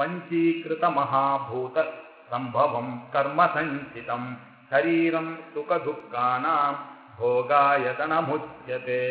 பஞ்சீகிருத மகாபூத சம்பவம் கர்ம சஞ்சிதம் சரீரம் சுக துக்கானாம் போகாயதனமுச்சதே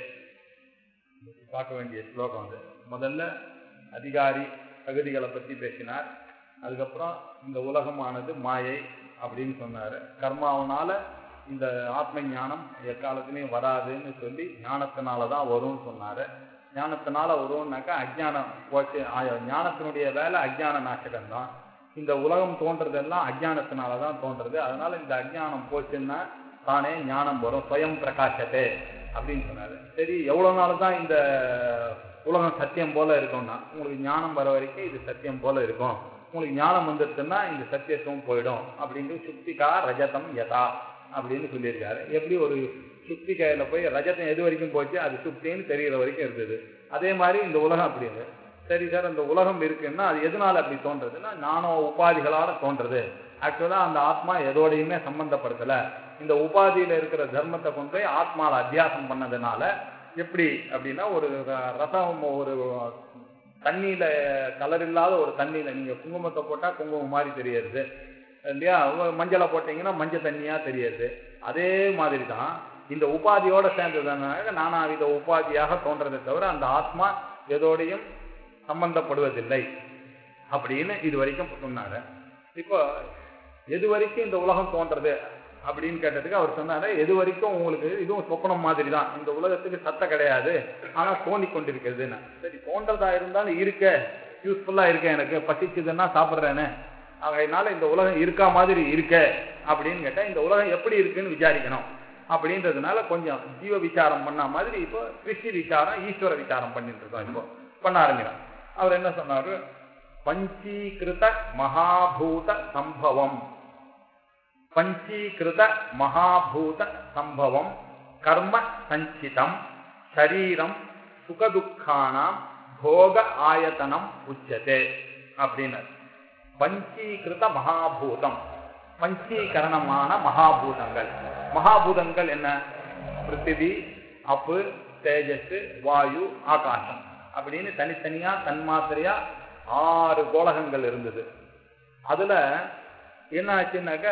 பார்க்க வேண்டிய ஸ்லோகம் அது முதல்ல அதிகாரி தகுதிகளை பத்தி பேசினார் அதுக்கப்புறம் இந்த உலகமானது மாயை அப்படின்னு சொன்னாரு கர்மாவனால இந்த ஆத்ம ஞானம் எக்காலத்திலையும் வராதுன்னு சொல்லி ஞானத்தினால தான் வரும்னு சொன்னாரு ஞானத்தினால வரும்னாக்கா அஜ்ஞானம் போச்சு ஆ- ஞானத்தினுடைய வேலை அஜ்ஞான நாசகம் தான் இந்த உலகம் தோன்றதெல்லாம் அஜ்ஞானத்தினால தான் தோன்றது அதனால இந்த அஜ்ஞானம் போச்சுன்னா தானே ஞானம் வரும் ஸ்வயம் பிரகாசத்தே அப்படின்னு சொன்னாரு சரி எவ்வளவு நாள் தான் இந்த உலகம் சத்தியம் போல இருக்கும்னா உங்களுக்கு ஞானம் வர வரைக்கும் இது சத்தியம் போல இருக்கும் உங்களுக்கு ஞானம் வந்துடுச்சுன்னா இந்த சத்தியத்துவம் போயிடும் அப்படின்ட்டு சுத்திகா ரஜதம் யதா அப்படின்னு சொல்லியிருக்காரு எப்படி ஒரு சுத்தி கையில போய் ரஜதம் எது வரைக்கும் போச்சு அது சுத்தின்னு தெரிகிற வரைக்கும் இருந்தது அதே மாதிரி இந்த உலகம் அப்படி இருக்கு சரி சார் அந்த உலகம் இருக்குன்னா அது எதனால அப்படி தோன்றதுன்னா ஞான உபாதிகளால தோன்றது ஆக்சுவலா அந்த ஆத்மா எதோடையுமே சம்பந்தப்படுத்தல இந்த உபாதியில இருக்கிற தர்மத்தை கொண்டு போய் ஆத்மால அத்தியாசம் பண்ணதுனால எப்படி அப்படின்னா ஒரு ர- ரசம் ஒரு தண்ணியில கலர் இல்லாத ஒரு தண்ணியில நீங்க குங்குமத்தை போட்டா குங்குமம் மாதிரி தெரியுது இல்லையா உ- மஞ்சளை போட்டீங்கன்னா மஞ்சள் தண்ணியா தெரியுது அதே மாதிரி தான் இந்த உபாதியோட சேர்ந்ததுனால நானாவித உபாதியாக தோன்றதை தவிர அந்த ஆத்மா எதோடையும் சம்பந்தப்படுவதில்லை அப்படின்னு இது வரைக்கும் சொன்னாரு இப்போ எது வரைக்கும் இந்த உலகம் தோன்றது அப்படின்னு கேட்டதுக்கு அவர் சொன்னாரு எது வரைக்கும் உங்களுக்கு இதுவும் சொப்பனம் மாதிரி தான் இந்த உலகத்துக்கு சத்த கிடையாது ஆனா தோண்டி கொண்டிருக்கிறதுன்னு சரி தோன்றதா இருந்தாலும் இருக்க யூஸ்ஃபுல்லா இருக்க எனக்கு பசிக்குதுன்னா சாப்பிட்றேன்னு அதனால இந்த உலகம் இருக்கா மாதிரி இருக்க அப்படின்னு கேட்டா இந்த உலகம் எப்படி இருக்குன்னு விசாரிக்கணும் அப்படின்றதுனால கொஞ்சம் ஜீவ விசாரம் பண்ண மாதிரி இப்போ கிருஷி விசாரம் ஈஸ்வர விசாரம் பண்ணிட்டு இருக்கோம் இப்போ பண்ண ஆரம்பிக்கிறோம் அவர் என்ன சொன்னாரு பஞ்சீகிருத மகாபூத சம்பவம் பஞ்சீகிருத மகாபூத சம்பவம் கர்ம சஞ்சிதம் சரீரம் சுகதுக்கானாம் போக ஆயத்தனம் உச்சதே அப்படின்னு பஞ்சீகிருத மகாபூதம் பஞ்சீகரணமான மகாபூதங்கள் மகாபூதங்கள் என்ன பிருத்திவி அப்பு தேஜஸ் வாயு ஆகாசம் அப்படின்னு தனித்தனியா தன்மாத்திரையா ஆறு கோலகங்கள் இருந்தது அதுல என்ன ஆச்சுன்னாக்க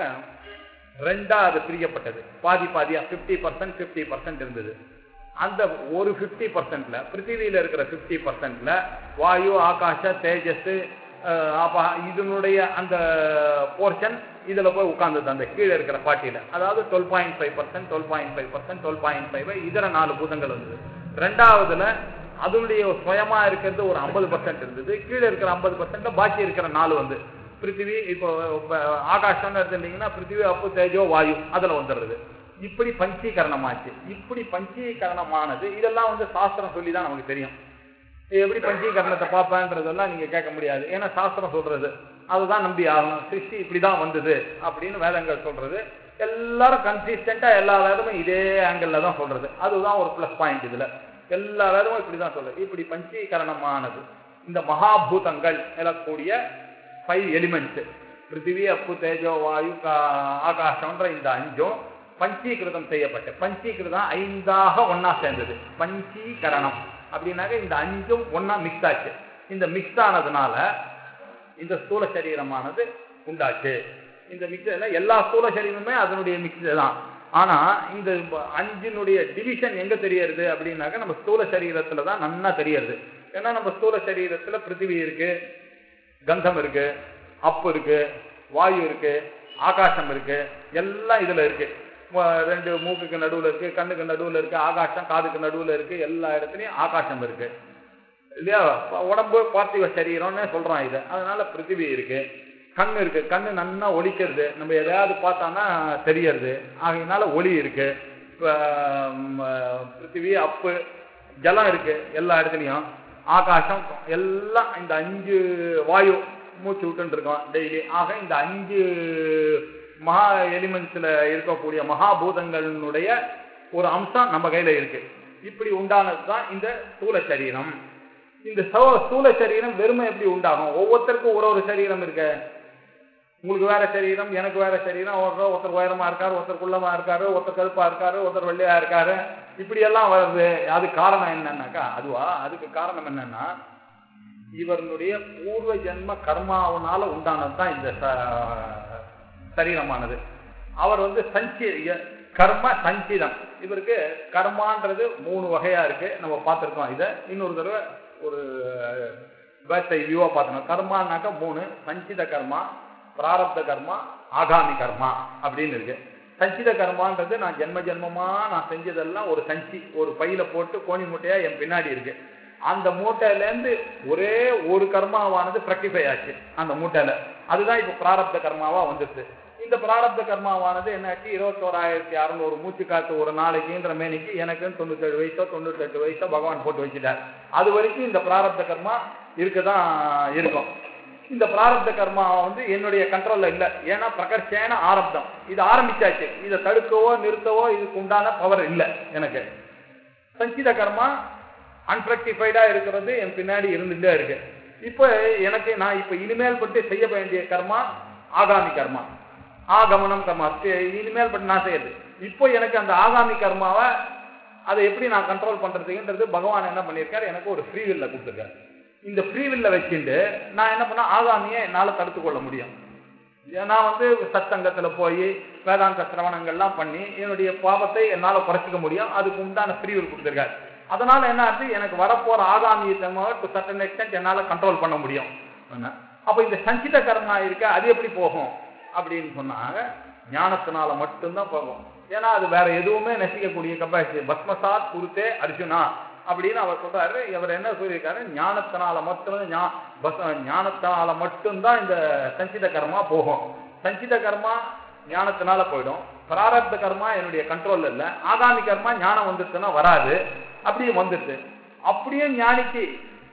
ரெண்டா அது பிரியப்பட்டது பாதி பாதியா 50% பர்சன்ட் பிப்டி பர்சன்ட் இருந்தது அந்த ஒரு 50% பர்சன்ட்ல பிருத்திவியில இருக்கிற 50% பர்சன்ட்ல வாயு ஆகாஷ தேஜஸ் அஹ், அப்ப இதனுடைய அந்த போர்ஷன் இதுல போய் உட்கார்ந்தது அந்த கீழே இருக்கிற பாட்டியில அதாவது twelve point five percent twelve point five percent twelve point five இதர நாலு பூதங்கள் இருந்தது ரெண்டாவதுல அதனுடைய சுயமா இருக்கிறது ஒரு ஐம்பது பர்சன்ட் இருந்தது கீழே இருக்கிற ஐம்பது பர்சன்ட்ல பாக்கி இருக்கிற நாலு வந்து பிருத்திவி இப்போ இப்ப ஆகாஷம்னு எடுத்துட்டீங்கன்னா பிருத்திவி அப்பு தேஜோ வாயு அதுல வந்துடுறது இப்படி பஞ்சீகரணமாச்சு இப்படி பஞ்சீகரணமானது இதெல்லாம் வந்து சாஸ்திரம் சொல்லி தான் நமக்கு தெரியும் இது எப்படி பஞ்சீகரணத்தை பார்ப்பேன்றதெல்லாம் நீங்க கேட்க முடியாது ஏன்னா சாஸ்திரம் சொல்றது அதுதான் நம்பி ஆகணும் சிருஷ்டி இப்படிதான் வந்தது அப்படின்னு வேதங்கள் சொல்றது எல்லாரும் கன்சிஸ்டண்டா எல்லா வேதமும் இதே ஆங்கிள் தான் சொல்றது அதுதான் ஒரு ப்ளஸ் பாயிண்ட் இதுல எல்லா வேதமும் இப்படிதான் சொல்றது இப்படி பஞ்சீகரணமானது இந்த மகாபூதங்கள் எழக்கூடிய ஃபைவ் எலிமெண்ட்ஸ் பிருத்திவி அப்பு தேஜோ வாயு கா- ஆகாசம்ன்ற இந்த அஞ்சும் பஞ்சீகிருதம் செய்யப்பட்ட பஞ்சீகிருதம் ஐந்தாக ஒண்ணா சேர்ந்தது பஞ்சீகரணம் அப்படின்னாக்க இந்த அஞ்சும் ஒண்ணா மிக்ஸ் ஆச்சு இந்த மிக்ஸ் ஆனதுனால இந்த ஸ்தூல சரீரமானது உண்டாச்சு இந்த மிக்ஸ் எல்லா ஸ்தூல சரீரமுமே அதனுடைய மிக்ஸ் தான் ஆனா இந்த ப- அஞ்சினுடைய டிவிஷன் எங்க தெரியறது அப்படின்னாக்க நம்ம ஸ்தூல சரீரத்துல தான் நன்னா தெரியறது ஏன்னா நம்ம ஸ்தூல சரீரத்துல பிருத்திவி இருக்கு கந்தம் இருக்கு அப்பு இருக்கு வாயு இருக்கு ஆகாசம் இருக்கு எல்லாம் இதுல இருக்கு ம- ரெண்டு மூக்குக்கு நடுவுல இருக்கு கண்ணுக்கு நடுவுல இருக்கு ஆகாசம் காதுக்கு நடுவுல இருக்கு எல்லா இடத்துலயும் ஆகாசம் இருக்கு இல்லையா ப- உடம்பு பார்த்திவ சரீரம்னு சொல்றோம் இது அதனால பிருத்திவி இருக்கு கண் இருக்கு கண்ணு நன்னா ஒலிக்கிறது நம்ம எதையாவது பார்த்தான்னா தெரியறது ஆகையினால ஒளி இருக்கு இப்ப, ம், பிருத்திவி அப்பு ஜலம் இருக்கு எல்லா இடத்துலயும் ஆகாசம் எல்லாம் இந்த அஞ்சு வாயு மூச்சு விட்டுன்னு இருக்கோம் டெய்லி ஆக இந்த அஞ்சு மகா எலிமெண்ட்ஸ்ல இருக்கக்கூடிய மகாபூதங்களுடைய ஒரு அம்சம் நம்ம கையில இருக்கு இப்படி உண்டானது தான் இந்த ஸ்தூல சரீரம் இந்த சவ- ஸ்தூல சரீரம் வெறுமை எப்படி உண்டாகும் ஒவ்வொருத்தருக்கும் ஒரு ஒரு சரீரம் இருக்கு உங்களுக்கு வேற சரீரம் எனக்கு வேற சரீரம் ஒருத்தர் ஒருத்தர் உயரமா இருக்காரு ஒருத்தர் குள்ளமா இருக்காரு ஒருத்தர் கருப்பா இருக்காரு ஒருத்தர் வெள்ளையா இருக்காரு இப்படி எல்லாம் வருது அது காரணம் என்னன்னாக்கா அதுவா அதுக்கு காரணம் என்னன்னா இவருடைய பூர்வ ஜென்ம கர்மாவனால உண்டானது தான் இந்த ச- சரீரமானது அவர் வந்து சஞ்சி கர்ம சஞ்சிதம் இவருக்கு கர்மான்றது மூணு வகையா இருக்கு நம்ம பார்த்திருக்கோம் இதை இன்னொரு தடவை ஒரு பேட்டை வியூவா பார்த்தோம் கர்மானாக்கா மூணு சஞ்சித கர்மா பிராரப்த கர்மா ஆகாமி கர்மா அப்படின்னு இருக்கு சஞ்சித கர்மான்றது நான் ஜென்ம ஜென்மமா நான் செஞ்சதெல்லாம் ஒரு சஞ்சி ஒரு பையில போட்டு கோணி மூட்டையா என் பின்னாடி இருக்கு அந்த மூட்டையில இருந்து ஒரே ஒரு கர்மாவானது பிரக்டிஃபை ஆச்சு அந்த மூட்டையில அதுதான் இப்ப பிராரப்த கர்மாவா வந்துருச்சு இந்த பிராரப்த கர்மாவானது என்னாச்சு இருபத்தோராயிரத்தி அறுநூறு மூச்சு காத்து ஒரு நாளைக்குன்ற மேனிக்கு எனக்கு தொண்ணூத்தேழு வயசோ தொண்ணூத்தெட்டு வயசோ பகவான் போட்டு வச்சுட்டார் அது வரைக்கும் இந்த பிராரப்த கர்மா இருக்கதான் இருக்கும் இந்த பிராரப்த கர்மா வந்து என்னுடைய கண்ட்ரோல்ல இல்ல ஏன்னா பிரகர்ஷேன ஆரப்தம் இது ஆரம்பிச்சாச்சு இதை தடுக்கவோ நிறுத்தவோ இதுக்கு உண்டான பவர் இல்ல எனக்கு சஞ்சித கர்மா அன்பிரக்டிஃபைடா இருக்கிறது என் பின்னாடி இருந்துட்டே இருக்கு இப்போ எனக்கு நான் இப்ப இனிமேல் பட்டு செய்ய வேண்டிய கர்மா ஆகாமி கர்மா ஆகமனம் கர்மா தி- இனிமேல் பட்டு நான் செய்யறது இப்போ எனக்கு அந்த ஆகாமி கர்மாவை அதை எப்படி நான் கண்ட்ரோல் பண்றதுன்றது பகவான் என்ன பண்ணியிருக்காரு எனக்கு ஒரு ஃப்ரீ வில்ல கொடுத்துருக்காரு இந்த ஃப்ரீ வில்ல வச்சுட்டு நான் என்ன பண்ண ஆகாமியை என்னால தடுத்து கொள்ள முடியும் நான் வந்து சத்சங்கத்துல போய் வேதாந்த சிரவணங்கள்லாம் பண்ணி என்னுடைய பாவத்தை என்னால குறைச்சிக்க முடியும் அதுக்கு உண்டான ஃப்ரீவில் கொடுத்துருக்காரு அதனால என்ன ஆச்சு எனக்கு வரப்போற ஆகாமியத்தமாக டு சர்டன் எக்ஸ்டென்ட் என்னால கண்ட்ரோல் பண்ண முடியும் என்ன? அப்ப இந்த சஞ்சித கர்மா இருக்க அது எப்படி போகும் அப்படின்னு சொன்னாங்க ஞானத்தினால மட்டும்தான் போகும் ஏன்னா அது வேற எதுவுமே நசிக்கக்கூடிய கப்பாசிட்டி பஸ்மசாத் குருத்தே அர்ஜுனா அப்படின்னு அவர் சொல்றாரு இவர் என்ன சொல்லியிருக்காரு ஞானத்தினால மட்டும் ஞா- பஸ்- ஞானத்தினால மட்டும்தான் இந்த சஞ்சித கர்மா போகும் சஞ்சித கர்மா ஞானத்தினால போயிடும் பிராரப்த கர்மா என்னுடைய கண்ட்ரோல்ல இல்ல ஆகாமி கர்மா ஞானம் வந்துருச்சுன்னா வராது அப்படியே வந்துருச்சு அப்படியே ஞானிக்கு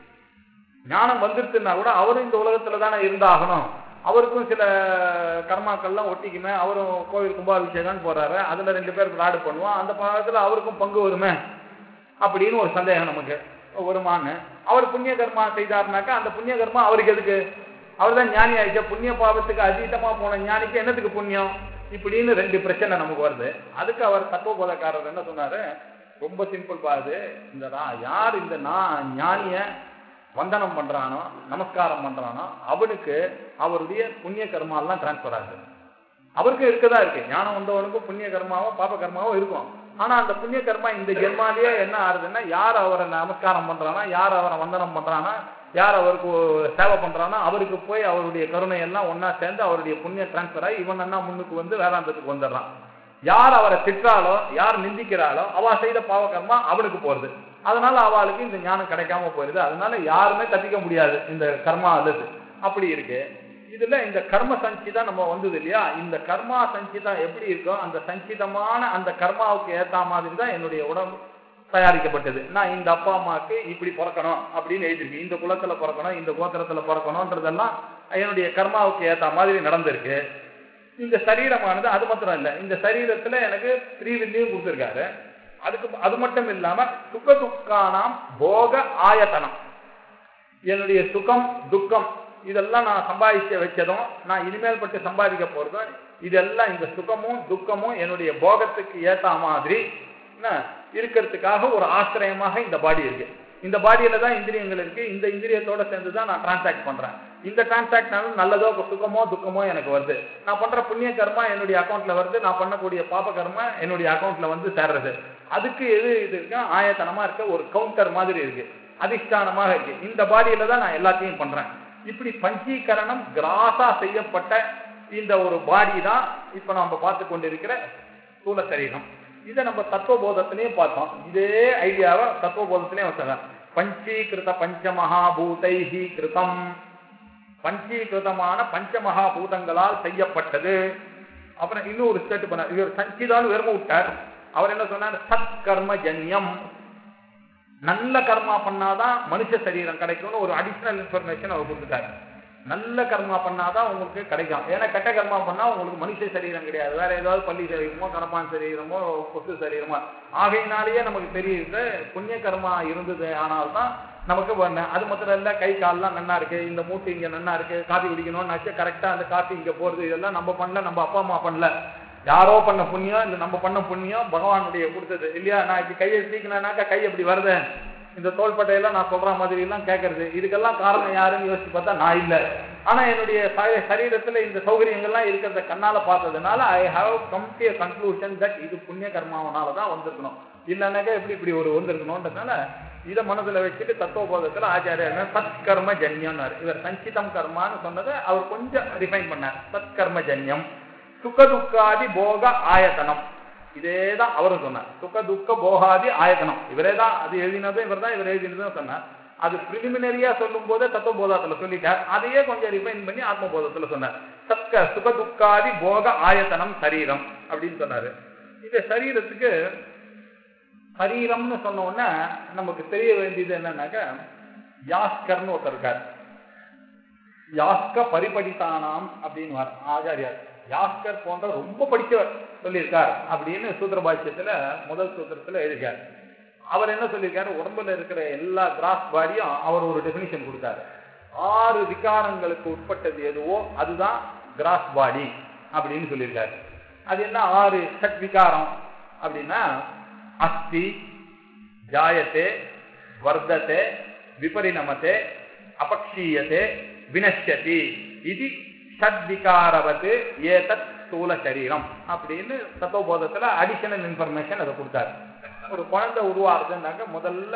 ஞானம் வந்துருச்சுன்னா கூட அவரும் இந்த உலகத்துல தானே இருந்தாகணும் அவருக்கும் சில கர்மாக்கள்லாம் ஒட்டிக்குமே அவரும் கோவில் கும்பாபிஷேகம் போறாரு அதுல ரெண்டு பேர் விளையாடு பண்ணுவோம் அந்த பாகத்துல அவருக்கும் பங்கு வருமே அப்படின்னு ஒரு சந்தேகம் நமக்கு வருமான்னு அவர் புண்ணிய கர்மா செய்தாருனாக்கா அந்த புண்ணிய கர்மா அவருக்கு எதுக்கு அவர் தான் ஞானி ஆயிடுச்சா புண்ணிய பாவத்துக்கு அதீதமா போன ஞானிக்கு என்னத்துக்கு புண்ணியம் இப்படின்னு ரெண்டு பிரச்சனை நமக்கு வருது அதுக்கு அவர் தத்துவபோதக்காரர் என்ன சொன்னாரு ரொம்ப சிம்பிள் பாது இந்த ரா- யார் இந்த நான் ஞானிய வந்தனம் பண்றானோ நமஸ்காரம் பண்றானோ அவனுக்கு அவருடைய புண்ணிய கர்மாலாம் டிரான்ஸ்பர் ஆகுது அவருக்கும் இருக்கதான் இருக்கு ஞானம் வந்தவனுக்கும் புண்ணிய கர்மாவும் பாப கர்மாவும் இருக்கும் ஆனா அந்த புண்ணிய கர்மா இந்த ஜென்மாலேயே என்ன ஆறுதுன்னா யார் அவரை நமஸ்காரம் பண்றானா யார் அவரை வந்தனம் பண்றானா யார் அவருக்கு சேவை பண்றானோ அவருக்கு போய் அவருடைய கருணை எல்லாம் ஒண்ணா சேர்ந்து அவருடைய புண்ணிய டிரான்ஸ்பர் ஆகி இவன் அண்ணா முன்னுக்கு வந்து வேதாந்தத்துக்கு வந்துடுறான் யார் அவரை திட்டாலோ யார் நிந்திக்கிறாளோ அவ செய்த பாவ கர்மா அவனுக்கு போறது அதனால அவளுக்கு இந்த ஞானம் கிடைக்காம போயிருது அதனால யாருமே தப்பிக்க முடியாது இந்த கர்மா அல்லது அப்படி இருக்கு இதுல இந்த கர்ம சஞ்சிதம் நம்ம வந்தது இல்லையா இந்த கர்மா சஞ்சிதம் எப்படி இருக்கோ அந்த சஞ்சிதமான அந்த கர்மாவுக்கு ஏத்த மாதிரி தான் என்னுடைய உடம்பு தயாரிக்கப்பட்டது நான் இந்த அப்பா அம்மாவுக்கு இப்படி பிறக்கணும் அப்படின்னு எழுதிருக்கு இந்த குலத்துல பிறக்கணும் இந்த கோத்திரத்துல பிறக்கணும்ன்றதெல்லாம் என்னுடைய கர்மாவுக்கு ஏத்த மாதிரி நடந்திருக்கு இந்த சரீரமானது அது மாத்திரம் இல்ல இந்த சரீரத்துல எனக்கு ஸ்ரீவில்லியும் கொடுத்திருக்காரு அதுக்கு அது மட்டும் இல்லாம சுக துக்கானாம் போக ஆயத்தனம் என்னுடைய சுகம் துக்கம் இதெல்லாம் நான் சம்பாதிக்க வச்சதும் நான் இனிமேல் பட்டு சம்பாதிக்க போறதும் இதெல்லாம் இந்த சுகமும் துக்கமும் என்னுடைய போகத்துக்கு ஏத்த மாதிரி என்ன இருக்கிறதுக்காக ஒரு ஆசிரியமாக இந்த பாடி இருக்கு இந்த பாடியில தான் இந்திரியங்கள் இருக்கு இந்த இந்திரியத்தோட சேர்ந்து தான் நான் டிரான்சாக்ட் பண்றேன் இந்த டிரான்சாக்ட்னாலும் நல்லதோ சுகமோ துக்கமோ எனக்கு வருது நான் பண்ற புண்ணிய கர்மா என்னுடைய அக்கௌண்ட்ல வருது நான் பண்ணக்கூடிய பாப கர்மா என்னுடைய அக்கௌண்ட்ல வந்து சேர்றது அதுக்கு எது இது இருக்கு ஆயத்தனமா இருக்க ஒரு கவுண்டர் மாதிரி இருக்கு அதிஷ்டானமாக இருக்கு இந்த பாடியில தான் நான் எல்லாத்தையும் பண்றேன் இப்படி பஞ்சீகரணம் கிராஸா செய்யப்பட்ட இந்த ஒரு பாடி தான் இப்ப நம்ம பார்த்து கொண்டிருக்கிற ஸ்தூல சரீரம் இதை நம்ம தத்துவபோதத்திலையும் பார்த்தோம் இதே ஐடியாவை தத்துவபோதத்திலையும் வச்சாங்க பஞ்சீகிருத பஞ்சமகாபூதைஹி கிருதம் பஞ்சீகிருதமான பஞ்சமகாபூதங்களால் செய்யப்பட்டது அப்புறம் இன்னும் ஒரு ஸ்டேட் பண்ணார் இவர் சஞ்சிதான் வெறும விட்டார் அவர் என்ன சொன்னார் சத் கர்ம ஜன்யம் நல்ல கர்மா பண்ணாதான் மனுஷ சரீரம் கிடைக்கும்னு ஒரு அடிஷனல் இன்ஃபர்மேஷன் அவர் கொடுத்துட்டாரு நல்ல கர்மா பண்ணாதான் உங்களுக்கு கிடைக்கும் ஏன்னா கெட்ட கர்மா பண்ணா உங்களுக்கு மனுஷ சரீரம் கிடையாது வேற ஏதாவது பள்ளி சரீரமோ கரப்பான் சரீரமோ கொசு சரீரமோ ஆகையினாலேயே நமக்கு தெரியுது புண்ணிய கர்மா இருந்தது ஆனால்தான் நமக்கு வ- அது மாத்திரம் இல்ல கை கால்லாம் நன்னா இருக்கு இந்த மூட்டு இங்க நன்னா இருக்கு காபி குடிக்கணும்னாச்சு கரெக்டா அந்த காபி இங்க போறது இதெல்லாம் நம்ம பண்ணல நம்ம அப்பா அம்மா பண்ணல யாரோ பண்ண புண்ணியம் இல்ல நம்ம பண்ண புண்ணியம் பகவானுடைய கொடுத்தது இல்லையா நான் இப்படி கையை தீக்கினாக்கா கை எப்படி வருது இந்த தோள்பட்டையெல்லாம் நான் சொல்ற மாதிரி எல்லாம் கேட்கறது இதுக்கெல்லாம் காரணம் யாருன்னு யோசிச்சு பார்த்தா நான் இல்லை ஆனா என்னுடைய ச- சரீரத்துல இந்த சௌகரியங்கள்லாம் இருக்கிறத கண்ணால பார்த்ததுனால I have come to conclusion that இது புண்ணிய கர்மாவனால தான் வந்திருக்கணும் இல்லைன்னாக்கா எப்படி இப்படி ஒரு வந்திருக்கணும்ன்றதுனால இதை மனசுல வச்சுட்டு தத்துவபோதத்துல ஆச்சாரியர் சத்கர்ம ஜன்யம்னாரு இவர் சஞ்சிதம் கர்மான்னு சொன்னதை அவர் கொஞ்சம் ரிஃபைன் பண்ணார் சத்கர்ம ஜன்யம் சுகதுக்காதி போக ஆயத்தனம் இதே தான் அவரும் சொன்னார் சுக துக்க போகாதி ஆயத்தனம் இவரே தான் அது எழுதினதும் இவர் தான் இவர் எழுதினதும் சொன்னார் அது பிரிலிமினரியா சொல்லும் போதே தத்துவபோதத்துல சொல்லிட்டார் அதையே கொஞ்சம் ரிஃபைன் பண்ணி ஆத்மபோதத்துல சொன்னார் சத்க சுக துக்காதி போக ஆயத்தனம் சரீரம் அப்படின்னு சொன்னாரு இந்த சரீரத்துக்கு சரீரம்னு சொன்ன உடனே நமக்கு தெரிய வேண்டியது என்னன்னாக்க யாஸ்கர்னு ஒருத்தர் இருக்கார் யாஸ்க பரிபடித்தானாம் அப்படின்னு ஆச்சாரியார் யாஸ்கர் போன்ற ரொம்ப படிச்சவர் சொல்லியிருக்கார் அப்படின்னு சூத்திர பாஷ்யத்துல முதல் சூத்திரத்துல எழுதியிருக்கார் அவர் என்ன சொல்லியிருக்காரு உடம்புல இருக்கிற எல்லா கிராஸ் பாடியும் அவர் ஒரு டெபினிஷன் கொடுத்தாரு ஆறு விகாரங்களுக்கு உட்பட்டது எதுவோ அதுதான் கிராஸ் பாடி அப்படின்னு சொல்லியிருக்காரு அது என்ன ஆறு சட் விகாரம் அப்படின்னா அஸ்தி ஜாயத்தே வர்த்ததே விபரிணமத்தே அபக்ஷீயத்தே வினஷ்யதி இது ஷட்விகாரவத்து ஏதத் ஸ்தூல சரீரம் அப்படின்னு தத்துவபோதத்துல அடிஷனல் இன்ஃபர்மேஷன் அதை கொடுத்தாரு ஒரு குழந்தை உருவாகுதுன்னாக்க முதல்ல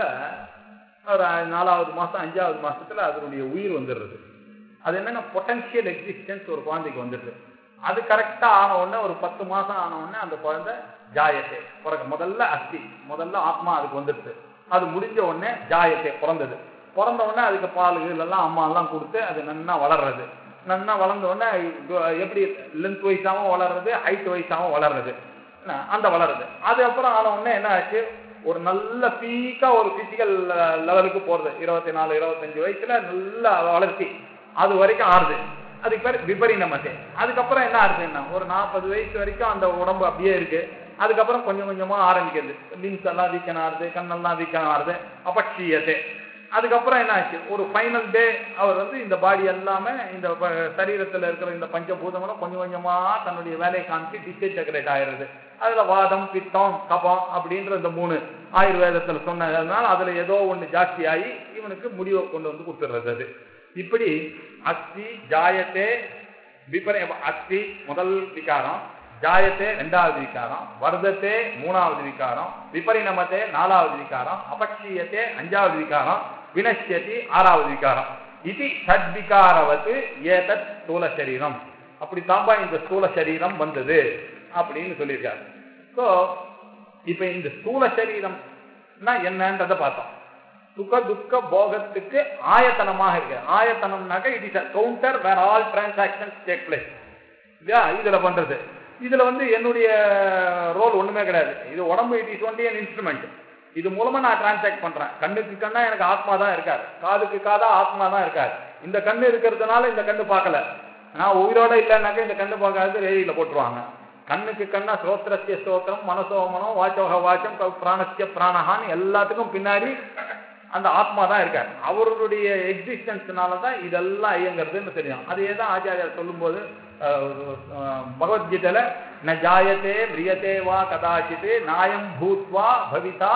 ஒரு நாலாவது மாசம் அஞ்சாவது மாசத்துல அதனுடைய உயிர் வந்துடுறது அது என்னன்னா பொட்டன்ஷியல் எக்ஸிஸ்டன்ஸ் ஒரு குழந்தைக்கு வந்துடுது அது கரெக்டா ஆன உடனே ஒரு பத்து மாசம் ஆன உடனே அந்த குழந்தை ஜாயத்தை பிறகு முதல்ல அஸ்தி முதல்ல ஆத்மா அதுக்கு வந்துடுது அது முடிஞ்ச உடனே ஜாயத்தை பிறந்தது பிறந்த உடனே அதுக்கு பால் இதெல்லாம் அம்மா எல்லாம் கொடுத்து அது நன்னா வளர்றது நன்னா வளர்ந்த உடனே இது எப்படி லென்த் வைஸாவும் வளர்றது ஹைட் வைஸாவும் வளர்றது என்ன, அந்த வளருது அது அப்புறம் ஆன உடனே என்ன ஆச்சு ஒரு நல்ல பீக்கா ஒரு பிசிக்கல் லெவலுக்கு போறது இருபத்தி நாலு இருபத்தஞ்சு வயசுல நல்ல வளர்ச்சி அது வரைக்கும் ஆறுது அதுக்கு பேர் விபரிணமத்தை அதுக்கப்புறம் என்ன ஆகுதுன்னா ஒரு நாற்பது வயசு வரைக்கும் அந்த உடம்பு அப்படியே இருக்கு அதுக்கப்புறம் கொஞ்சம் கொஞ்சமா ஆரம்பிக்கிறது லிம்ஸ் எல்லாம் வீக்கன் ஆறுது கண்ணெல்லாம் வீக்கன் ஆறுது அபட்சியத்தை அதுக்கப்புறம் என்ன ஆச்சு ஒரு ஃபைனல் டே அவர் வந்து இந்த பாடி எல்லாமே இந்த ப- சரீரத்துல இருக்கிற இந்த பஞ்சபூதங்களும் கொஞ்சம் கொஞ்சமா தன்னுடைய வேலையை காமிச்சு டிஸ்டேஜெக்ரேட் ஆயிருது அதுல வாதம் பித்தம் கபம் அப்படின்ற இந்த மூணு ஆயுர்வேதத்துல சொன்னதுனால அதுல ஏதோ ஒண்ணு ஜாஸ்தி ஆகி இவனுக்கு முடிவை கொண்டு வந்து கொடுத்துடுறது அது இப்படி அஸ்தி ஜாயத்தே விபரி அஸ்தி முதல் விகாரம் ஜாயத்தே ரெண்டாவது விகாரம் வர்தத்தே மூணாவது விகாரம் விபரிணமத்தே நாலாவது விகாரம் அபக்ஷீயத்தே அஞ்சாவது விகாரம் வினஷ்யதி ஆறாவது விகாரம் இது ஷட்விகாரவத்து ஏதத் ஸ்தூல சரீரம் அப்படி தாம்பா இந்த ஸ்தூல சரீரம் வந்தது அப்படின்னு சொல்லியிருக்காரு ஸோ இப்ப இந்த ஸ்தூல சரீரம்னா என்னன்றதை பார்த்தோம் சுக துக்க போகத்துக்கு ஆயத்தனமாக இருக்கு ஆயத்தனம்னாக்க it is a counter where all transactions take place இல்லையா இதுல பண்றது இதுல வந்து என்னுடைய ரோல் ஒண்ணுமே கிடையாது இது உடம்பு it is only an instrument இது மூலமா நான் டிரான்சாக்ட் பண்றேன் கண்ணுக்கு கண்ணா எனக்கு ஆத்மா தான் இருக்காரு காதுக்கு காதா ஆத்மா தான் இருக்காரு இந்த கண்ணு இருக்கிறதுனால இந்த கண்ணு பார்க்கல நான் உயிரோட இல்லைன்னாக்க இந்த கண்ணு பார்க்காது ரேடியில போட்டுருவாங்க கண்ணுக்கு கண்ணா ஸ்ரோத்திரஸ்ய ஸ்தோத்திரம் மனசோ மனம் வாச்சோக வாச்சம் கௌ பிராணஸ்ய பிராணஹான்னு எல்லாத்துக்கும் பின்னாடி அந்த ஆத்மா தான் இருக்கார் அவருடைய எக்ஸிஸ்டன்ஸ்னால தான் இதெல்லாம் இயங்குறதுன்னு தெரியும் அதே தான் ஆச்சாரியார் சொல்லும்போது அஹ், அஹ், பகவத்கீதையில ந ஜாயத்தே மிரியத்தே வா கதாச்சித் நாயம் பூத்வா பவிதா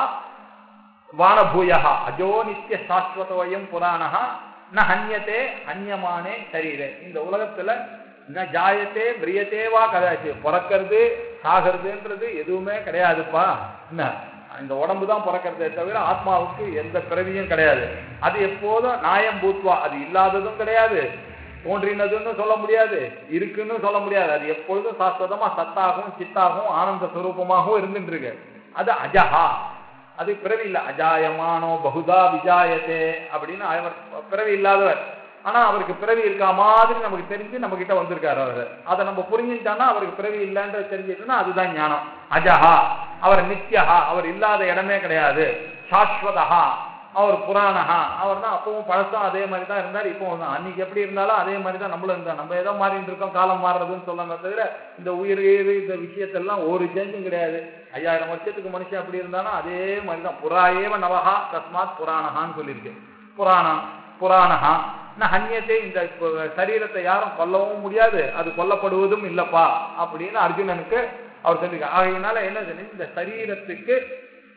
வானபூயா அஜோ நித்திய சாஸ்வதோயம் புராணா ந ஹன்யத்தே ஹன்யமானே சரீரே இந்த உலகத்துல ந ஜாயத்தே பிரியத்தே வா கதாச்சு பிறக்கிறது சாகிறதுன்றது எதுவுமே கிடையாதுப்பா என்ன இந்த உடம்பு தான் பிறக்கிறதே தவிர ஆத்மாவுக்கு எந்த பிறவியும் கிடையாது அது எப்போதும் நாயம் பூத்வா அது இல்லாததும் கிடையாது தோன்றினதுன்னு சொல்ல முடியாது இருக்குன்னு சொல்ல முடியாது அது எப்பொழுதும் சாஸ்வதமா சத்தாகவும் சித்தாகவும் ஆனந்த சுரூபமாகவும் இருந்துட்டு இருக்கு அது அஜஹா அது பிறவி இல்ல அஜாயமானோ பகுதா விஜாயத்தே அப்படின்னு அவர் பிறவி இல்லாதவர் ஆனா அவருக்கு பிறவி இருக்கா மாதிரி நமக்கு தெரிஞ்சு நம்ம கிட்ட வந்திருக்காரு அவர் அதை நம்ம புரிஞ்சுட்டான்னா அவருக்கு பிறவி இல்லைன்றது தெரிஞ்சுட்டுன்னா அதுதான் ஞானம் அஜஹா அவர் நித்யஹா அவர் இல்லாத இடமே கிடையாது சாஸ்வதஹா அவர் புராணஹா அவர் தான் அப்பவும் பழசம் அதே மாதிரி தான் இருந்தார் இப்போ தான் அன்னைக்கு எப்படி இருந்தாலும் அதே மாதிரி தான் நம்மளும் இருந்தோம் நம்ம ஏதோ மாறிட்டு இருக்கோம் காலம் மாறுறதுன்னு சொல்லாங்க தவிர இந்த உயிர் உயிர் இந்த விஷயத்தெல்லாம் ஒரு சேஞ்சும் கிடையாது ஐயாயிரம் வருஷத்துக்கு மனுஷன் அப்படி இருந்தாலும் அதே மாதிரி தான் புறாயேவ நவஹா தஸ்மாத் புராணஹான்னு சொல்லியிருக்கு புராணம் புராணஹா நான் ஹன்யத்தை இந்த இப்ப சரீரத்தை யாரும் கொல்லவும் முடியாது அது கொல்லப்படுவதும் இல்லப்பா அப்படின்னு அர்ஜுனனுக்கு அவர் சொல்லியிருக்கார் ஆகையினால என்ன சொன்னீங்க, இந்த சரீரத்துக்கு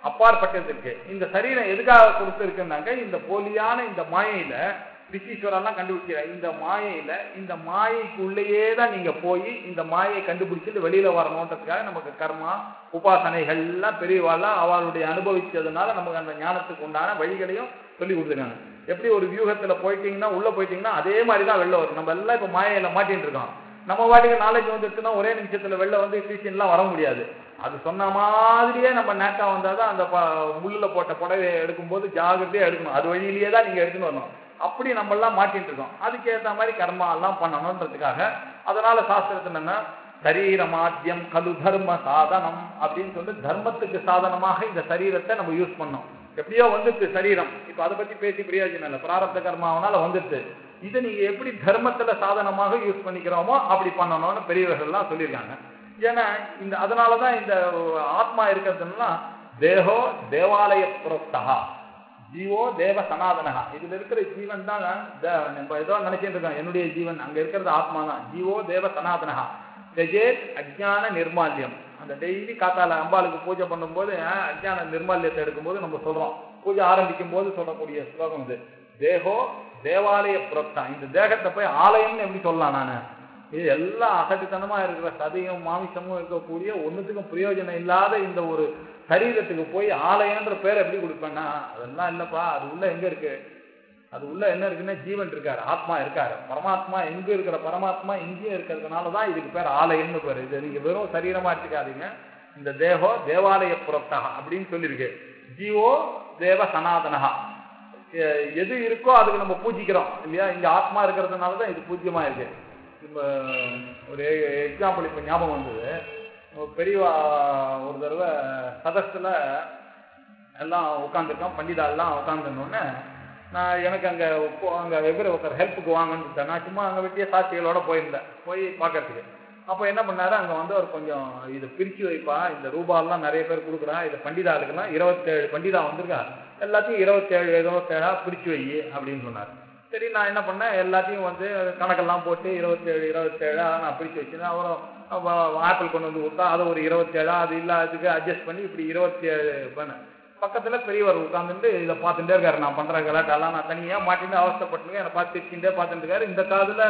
அப்பாற்பட்டது இருக்கு இந்த சரீரம் எதுக்காக கொடுத்துருக்குன்னாக்க இந்த போலியான இந்த மாயையில ரிஷீஸ்வரெல்லாம் கண்டுபிடிக்கிற இந்த மாயையில இந்த மாயைக்குள்ளேயே தான் நீங்க போய் இந்த மாயை கண்டுபிடிச்சிட்டு வெளியில வரணுன்றதுக்காக நமக்கு கர்மா உபாசனைகள் எல்லாம் பெரியவாள்லாம் அவளுடைய அனுபவிச்சதுனால நமக்கு அந்த ஞானத்துக்கு உண்டான வழிகளையும் சொல்லி கொடுத்துருக்காங்க எப்படி ஒரு வியூகத்துல போயிட்டீங்கன்னா உள்ள போயிட்டீங்கன்னா அதே மாதிரி தான் வெளில வரும் நம்ம எல்லாம் இப்ப மாயையில மாட்டின்னு இருக்கோம் நம்ம வாட்டுக்கு நாலேஜ் வந்துட்டுனா ஒரே நிமிஷத்துல வெளில வந்து டியூஷன்லாம் வர முடியாது அது சொன்ன மாதிரியே நம்ம நேக்கா வந்தாதான் அந்த ப- முள்ளுல போட்ட புடவையை எடுக்கும்போது ஜாகிரதையா எடுக்கணும் அது வழியிலேயே தான் நீங்க எடுத்துன்னு வரணும் அப்படி நம்ம எல்லாம் மாட்டிட்டு இருக்கோம் அதுக்கு ஏத்த மாதிரி கர்மா எல்லாம் பண்ணணுன்றதுக்காக அதனால சாஸ்திரத்துல என்ன சரீரமாத்தியம் கலு தர்ம சாதனம் அப்படின்னு சொல்லிட்டு தர்மத்துக்கு சாதனமாக இந்த சரீரத்தை நம்ம யூஸ் பண்ணோம் எப்படியோ வந்துட்டு சரீரம் இப்ப அதை பத்தி பேசி பிரயோஜனம் இல்லை பிராரப்த கர்மாவனால வந்துட்டு இதை நீங்க எப்படி தர்மத்துல சாதனமாக யூஸ் பண்ணிக்கிறோமோ அப்படி பண்ணணும்னு பெரியவர்கள்லாம் சொல்லியிருக்காங்க ஏன்னா இந்த அதனாலதான் இந்த ஆத்மா இருக்கிறதுனா தேகோ தேவாலய புரோக்தா ஜீவோ தேவ சனாதனகா இதுல இருக்கிற ஜீவன் தான் த- நம்ம ஏதோ நினைச்சிட்டு இருக்கோம் என்னுடைய ஜீவன் அங்க இருக்கிறது ஆத்மா தான் ஜீவோ தேவ சனாதனகா தெஜேத் அஜ்ஞான நிர்மால்யம் அந்த டெய்லி காத்தால அம்பாளுக்கு பூஜை பண்ணும்போது அஹ், அஜ்ஞான நிர்மால்யத்தை எடுக்கும்போது நம்ம சொல்றோம் பூஜை ஆரம்பிக்கும் போது சொல்லக்கூடிய ஸ்லோகம் இது தேகோ தேவாலய புரத்தா இந்த தேகத்தை போய் ஆலயம்னு எப்படி சொல்லலாம் நானு இது எல்லாம் அசட்டுத்தனமா இருக்கிற சதையும் மாமிசமும் இருக்கக்கூடிய ஒண்ணுத்துக்கும் பிரயோஜனம் இல்லாத இந்த ஒரு சரீரத்துக்கு போய் ஆலயம்ன்ற பேர் எப்படி கொடுப்பேன்னா அதெல்லாம் இல்லப்பா அது உள்ள எங்க இருக்கு அது உள்ள என்ன இருக்குன்னா ஜீவன் இருக்காரு ஆத்மா இருக்காரு பரமாத்மா எங்க இருக்கிற பரமாத்மா இங்கேயும் இருக்கிறதுனால தான் இதுக்கு பேர் ஆலயம்னு பேர் இது நீங்க வெறும் சரீரமா எடுத்துக்காதீங்க இந்த தேகோ தேவாலய புறத்தகா அப்படின்னு சொல்லியிருக்கு ஜீவோ தேவ சனாதனஹா எ- எது இருக்கோ அதுக்கு நம்ம பூஜிக்கிறோம் இல்லையா இங்க ஆத்மா இருக்கிறதுனால தான் இது பூஜ்யமா இருக்கு நம்ம ஒரு எக்ஸாம்பிள் இப்ப ஞாபகம் வந்தது ஒரு பெரியவா ஒரு தடவை சதஸ்துல எல்லாம் உட்காந்துருக்கோம் பண்டிதா எல்லாம் உட்காந்துருந்தோடனே நான் எனக்கு அங்க உப்போ- அங்க எதிர ஒருத்தர் ஹெல்ப்புக்கு வாங்கன்னு சொல்லிட்டேன். நான் சும்மா அங்க வெட்டிய சாட்சிகளோட போயிருந்தேன் போய் பார்க்கறதுக்கு அப்போ என்ன பண்ணாரு அங்க வந்து அவர் கொஞ்சம் இதை பிரிச்சு வைப்பா இந்த ரூபாலாம் நிறைய பேர் கொடுக்குறா இது பண்டிதாளுக்கெல்லாம் இருபத்தேழு பண்டிதா வந்திருக்கா எல்லாத்தையும் இருபத்தேழு இருபத்தேழா பிரிச்சு வை அப்படின்னு சொன்னார் சரி நான் என்ன பண்ணேன் எல்லாத்தையும் வந்து கணக்கெல்லாம் போட்டு இருபத்தேழு இருபத்தேழா நான் பிரிச்சு வச்சிருந்தேன் அவரும் அவ- ஆப்பிள் கொண்டு வந்து கொடுத்தா அதை ஒரு இருபத்தேழா அது இல்லாததுக்கு அட்ஜஸ்ட் பண்ணி இப்படி இருபத்தேழு பண்ணேன் பக்கத்துல பெரியவர் உட்கார்ந்துட்டு இதை பார்த்துட்டே இருக்காரு நான் பண்ற கலாட்டெல்லாம் நான் தனியா மாட்டின்னு அவஸ்தைப்பட்டு என்னை பார்த்து சிரிச்சுட்டே பார்த்துட்டு இருக்காரு இந்த காதுல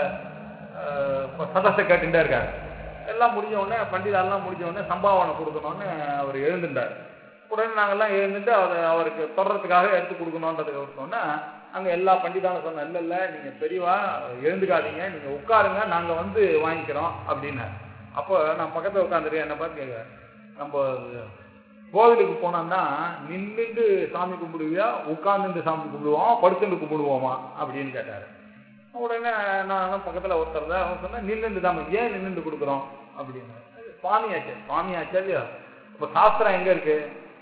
அஹ், சதஸை கேட்டுட்டே இருக்காரு எல்லாம் முடிஞ்ச உடனே பண்டிதெல்லாம் முடிஞ்ச உடனே சம்பாவனை கொடுக்கணும்னு அவர் எழுந்துட்டார் உடனே நாங்கெல்லாம் எழுந்துட்டு அதை அவருக்கு தொடர்றதுக்காக எடுத்து கொடுக்கணுன்றதுக்கு சொன்னா அங்க எல்லா பண்டிதாலும் சொன்னோம் இல்ல இல்ல நீங்க பெரியவா எழுந்துக்காதீங்க நீங்க உட்காருங்க நாங்க வந்து வாங்கிக்கிறோம் அப்படின்னு அப்போ நான் பக்கத்துல உட்காந்துருக்கேன் என்ன பார்த்து கேட்க நம்ம கோவிலுக்கு போனோம்னா நின்றுட்டு சாமி கும்பிடுவியா உட்கார்ந்துட்டு சாமி கும்பிடுவோம் படுத்துட்டு கும்பிடுவோமா அப்படின்னு கேட்டாரு உடனே நான் பக்கத்துல ஒருத்தர் தான் அவன் சொன்னா நின்றுட்டு தான் ஏன் நின்றுட்டு கொடுக்குறோம் அப்படின்னு சுவாமியாச்சே சுவாமியாச்சா இல்லையா இப்ப சாஸ்திரம் எங்க இருக்கு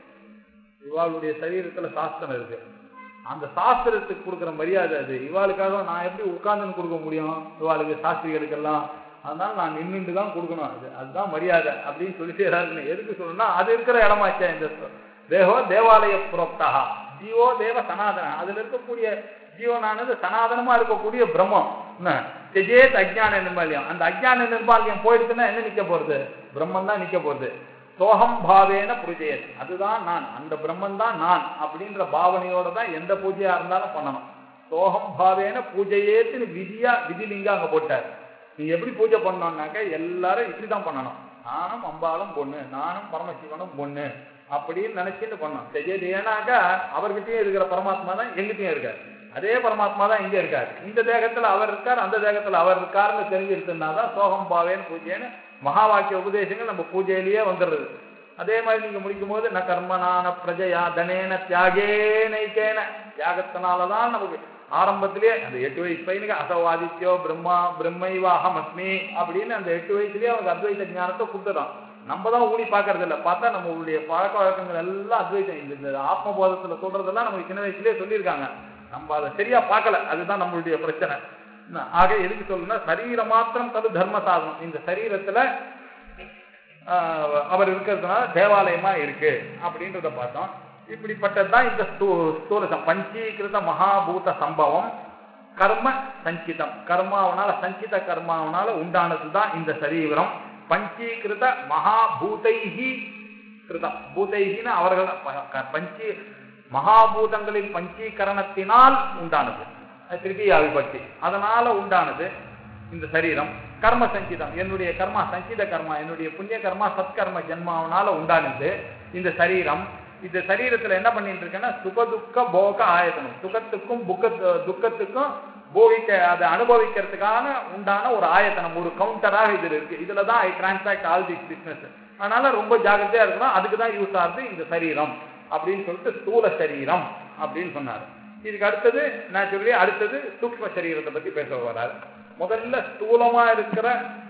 இவாளுடைய சரீரத்துல சாஸ்திரம் இருக்கு அந்த சாஸ்திரத்துக்கு கொடுக்குற மரியாதை அது இவாளுக்காக நான் எப்படி உட்கார்ந்துன்னு கொடுக்க முடியும் இவாளுக்கு சாஸ்திரிகளுக்கெல்லாம் அதனால நான் நின்றுட்டு தான் கொடுக்கணும் அது அதுதான் மரியாதை அப்படின்னு சொல்லிட்டு எல்லாருக்கும் எதுக்கு சொல்லணும்னா அது இருக்கிற இடமாச்சே இந்த சொ- தேகோ தேவாலய புரோக்தா ஜீவோ தேவ சனாதன அதுல இருக்கக்கூடிய ஜீவனானது சனாதனமா இருக்கக்கூடிய பிரம்மம் என்ன தெஜேத் அஜ்ஞான நிர்மாலியம் அந்த அஜ்ஞான நிர்மாலியம் போயிடுச்சுன்னா என்ன நிக்க போறது பிரம்மம் தான் நிக்க போறது சோகம் பாவேன புரிஜயத் அதுதான் நான் அந்த பிரம்மன் தான் நான் அப்படின்ற பாவனையோட தான் எந்த பூஜையா இருந்தாலும் பண்ணணும் சோகம் பாவேன பூஜையேத்துன்னு விதியா விதிலிங்க அங்க போட்டார் நீ எப்படி பூஜை பண்ணணும்னாக்க எல்லாரும் இப்படிதான் பண்ணணும் நானும் அம்பாளும் பொண்ணு நானும் பரமசிவனும் பொண்ணு அப்படின்னு நினைச்சிட்டு பண்ணோம் செய்யது ஏன்னாக்கா அவர்கிட்டயும் இருக்கிற பரமாத்மா தான் எங்கிட்டயும் இருக்காரு அதே பரமாத்மா தான் இங்க இருக்காரு இந்த தேகத்துல அவர் இருக்கார் அந்த தேகத்துல அவர் இருக்காருன்னு தெரிஞ்சிருந்தா தான் சோகம் பாவேன்னு பூஜைன்னு மகா வாக்கிய உபதேசங்கள் நம்ம பூஜையிலேயே வந்துடுறது அதே மாதிரி நீங்க முடிக்கும் போது ந கர்மனான பிரஜையா தனேன தியாகே நைக்கேன தியாகத்தினாலதான் நமக்கு ஆரம்பத்திலேயே அந்த எட்டு வயசு பையனுக்கு அசவாதித்யோ பிரம்மா பிரம்மைவாகம் அஸ்மி அப்படின்னு அந்த எட்டு வயசுலயே அவனுக்கு அத்வைத ஞானத்தை கொடுத்துறான் நம்ம தான் ஊனி பார்க்கறது இல்ல பார்த்தா நம்மளுடைய பழக்க வழக்கங்கள் எல்லாம் அத்வைதம் இந்த இந்த ஆத்மபோதத்துல சொல்றதெல்லாம் நமக்கு சின்ன வயசுலயே சொல்லியிருக்காங்க நம்ம அதை சரியா பார்க்கல அதுதான் நம்மளுடைய பிரச்சனை என்ன, ஆக எதுக்கு சொல்லணும்னா சரீர மாத்திரம் தது தர்ம சாதனம் இந்த சரீரத்துல ஆஹ், அவர் இருக்கிறதுனால தேவாலயமா இருக்கு அப்படின்றத பார்த்தோம் இப்படிப்பட்டதுதான் இந்த ஸ்தூ- ஸ்தூல சம்- பஞ்சீகிருத மகாபூத சம்பவம் கர்ம சஞ்சிதம் கர்மாவனால சஞ்சித கர்மாவனால உண்டானதுதான் இந்த சரீரம் பஞ்சீகிருத மகாபூதைஹி கிருதம் பூதைகின்னு அவர்கள் ப- க- பஞ்சி மகாபூதங்களின் பஞ்சீகரணத்தினால் உண்டானது அது திருப்பியா விபக்தி அதனால உண்டானது இந்த சரீரம் கர்ம சஞ்சிதம் என்னுடைய கர்மா சஞ்சித கர்மா என்னுடைய புண்ணிய கர்மா சத்கர்ம ஜென்மாவனால உண்டானது இந்த சரீரம் இந்த சரீரத்துல என்ன பண்ணிட்டு இருக்கேன்னா சுகதுக்க போக ஆயத்தனம் சுகத்துக்கும் புக்க துக்கத்துக்கும் போகிக்க அதை அனுபவிக்கிறதுக்கான உண்டான ஒரு ஆயத்தனம் ஒரு கவுண்டராக இது இருக்கு இதுல தான் I transact all this business அதனால ரொம்ப ஜாகிரதையா இருக்கணும் அதுக்கு தான் யூஸ் ஆகுது இந்த சரீரம் அப்படின்னு சொல்லிட்டு ஸ்தூல சரீரம் அப்படின்னு சொன்னார் இதுக்கு அடுத்தது நேச்சுரலி அடுத்தது சூக்ம சரீரத்தை பத்தி பேச வர்றாரு முதல்ல ஸ்தூலமா இருக்கிற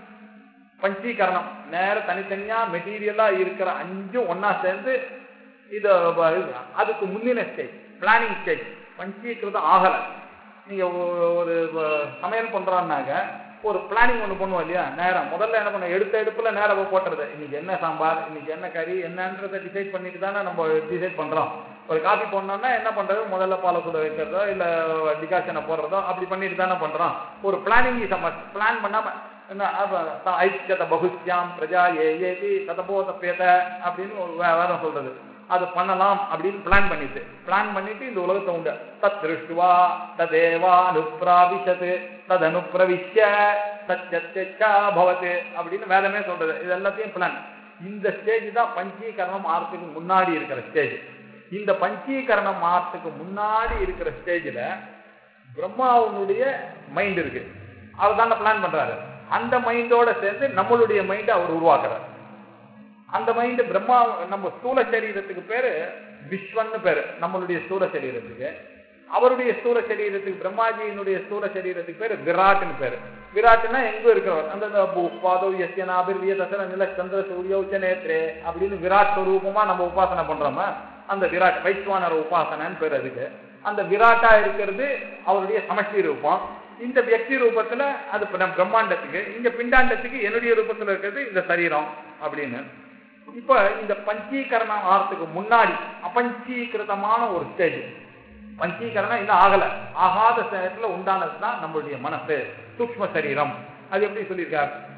பஞ்சீகரணம் நேர தனித்தனியா மெட்டீரியலா இருக்கிற அஞ்சும் ஒண்ணா சேர்ந்து இது வ- இது, அதுக்கு முந்தின ஸ்டேஜ் பிளானிங் ஸ்டேஜ் பஞ்சீகிருதம் ஆகல நீங்க ஒ- ஒரு வ- சமையல் பண்றோம்னாக்க ஒரு பிளானிங் ஒண்ணு பண்ணுவோம் இல்லையா நேரம் முதல்ல என்ன பண்ண எடுத்த எடுப்புல நேரம் போய் போட்டுறது இன்னைக்கு என்ன சாம்பார் இன்னைக்கு என்ன கறி என்னன்றதை டிசைட் பண்ணிட்டு தானே நம்ம டிசைட் பண்றோம் ஒரு காபி போடணும்னா என்ன பண்றது முதல்ல பாலை சுட வைக்கிறதோ இல்ல டிகாஷனை போடுறதோ அப்படி பண்ணிட்டு தானே பண்றோம் ஒரு பிளானிங் பிளான் பண்ணாம என்ன அப்ப த- ஐக்கியத பகுஷ்யாம் பிரஜா ஏ ஏதி ததபோதப்பேத அப்படின்னு ஒரு வே- வேதம் சொல்றது அது பண்ணலாம் அப்படின்னு பிளான் பண்ணிட்டு பிளான் பண்ணிட்டு இந்த உலகத்தை உண்டு தத் திருஷ்டுவா ததேவா அனுப்பிராவிஷத்து தத் அனுப்பிரவிஷ்ய சத்யச்சா பவத்து அப்படின்னு வேதமே சொல்றது இது எல்லாத்தையும் பிளான் இந்த ஸ்டேஜ் தான் பஞ்சீகரணம் ஆறதுக்கு முன்னாடி இருக்கிற ஸ்டேஜ் இந்த பஞ்சீகரணம் ஆறதுக்கு முன்னாடி இருக்கிற ஸ்டேஜ்ல பிரம்மாவுடைய மைண்ட் இருக்கு அவர் தானே பிளான் பண்றாரு அந்த மைண்டோட சேர்ந்து நம்மளுடைய மைண்டை அவர் உருவாக்குறாரு அந்த மைண்ட் பிரம்மா நம்ம ஸ்தூல சரீரத்துக்கு பேரு விஸ்வன்னு பேரு நம்மளுடைய ஸ்தூல சரீரத்துக்கு அவருடைய ஸ்தூல சரீரத்துக்கு பிரம்மாஜியினுடைய ஸ்தூல சரீரத்துக்கு பேரு விராட்னு பேரு விராட்னா எங்க இருக்கிறவர் அந்த பாதோ யசியனாபிர்விய தசர நில சந்திர சூரிய உச்ச நேத்ரே அப்படின்னு விராட் ஸ்வரூபமா நம்ம உபாசனை பண்றோமா அந்த விராட் வைஸ்வானர் உபாசனைன்னு பேர் அதுக்கு அந்த விராட்டா இருக்கிறது அவருடைய சமஷ்டி ரூபம் இந்த வியக்தி ரூபத்துல அது பிர- பிரம்மாண்டத்துக்கு இங்க பிண்டாண்டத்துக்கு என்னுடைய ரூபத்துல இருக்கிறது இந்த சரீரம் அப்படின்னு இப்ப இந்த பஞ்சீகரணம் ஆறதுக்கு முன்னாடி அபஞ்சீகிருதமான ஒரு ஸ்டேஜ் பஞ்சீகரணம் இன்னும் ஆகல ஆகாத நேரத்துல உண்டானது தான் நம்மளுடைய மனசு சூக்ம சரீரம் அது எப்படி சொல்லியிருக்கார்